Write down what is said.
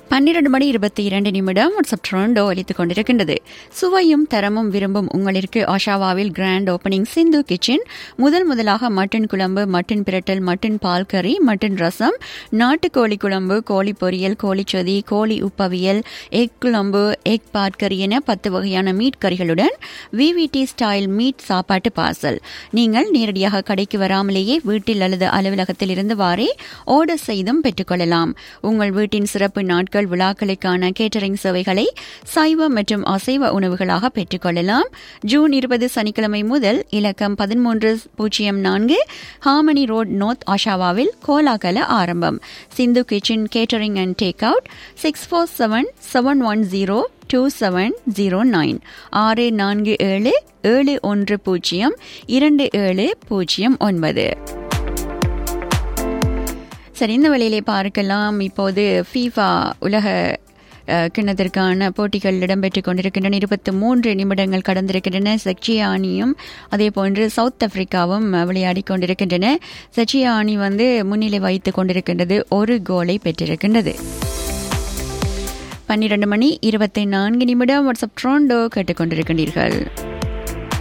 பன்னிரண்டு மணி இருபத்தி இரண்டு நிமிடம் வாட்ஸ்அப் ட்ரோண்டோ அளித்துக் கொண்டிருக்கின்றது சுவையும் தரமும் விரும்பும் உங்களுக்கு ஆஷாவாவில் கிராண்ட் ஓபனிங் சிந்து கிச்சன் முதல் முதலாக மட்டன் குழம்பு மட்டன் பிரட்டல் மட்டன் பால் கறி மட்டன் ரசம் நாட்டுக்கோழி குழம்பு கோழி பொரியல் கோழிச்சொதி கோழி உப்பவியல் எக் குழம்பு எக் பாட்கறி என பத்து வகையான மீட் கறிகளுடன் விவிடி ஸ்டைல் மீட் சாப்பாட்டு பார்சல் நீங்கள் நேரடியாக கடைக்கு வராமலேயே வீட்டில் அல்லது அலுவலகத்தில் இருந்து வாரே ஆர்டர் செய்தும் பெற்றுக்கொள்ளலாம் உங்கள் வீட்டின் சிறப்பு நாட்கள் விழாக்களுக்கான கேட்டரிங் சேவைகளை சைவ மற்றும் அசைவ உணவுகளாக பெற்றுக்கொள்ளலாம் ஜூன் இருபது சனிக்கிழமை முதல் இலக்கம் பதிமூன்று பூஜ்ஜியம் நான்கு ஹாமனி ரோட் நோர்த் ஆஷாவாவில் கோலாகல ஆரம்பம் Sindhu kitchen catering and take out six four seven seven one zero two seven zero nine ஆறு நான்கு ஏழு ஏழு ஒன்று பூஜ்ஜியம் இரண்டு ஏழு பூஜ்ஜியம் ஒன்பது சரி இந்த வழியிலே பார்க்கலாம் இப்போது ஃபீஃபா உலக அஹ், கிண்ணத்திற்கான போட்டிகள் இடம்பெற்றுக் கொண்டிருக்கின்றன இருபத்தி மூன்று நிமிடங்கள் கடந்திருக்கின்றன செக்சியா அணியும் அதே போன்று சவுத் ஆப்பிரிக்காவும் அஹ், விளையாடிக் கொண்டிருக்கின்றன செக்சியா அணி வந்து முன்னிலை வைத்துக் கொண்டிருக்கின்றது ஒரு கோலை பெற்றிருக்கின்றது பன்னிரண்டு மணி இருபத்தி நான்கு நிமிடம் வாட்ஸ்அப் ட்ரோண்டோ கேட்டுக்கொண்டிருக்கின்றீர்கள்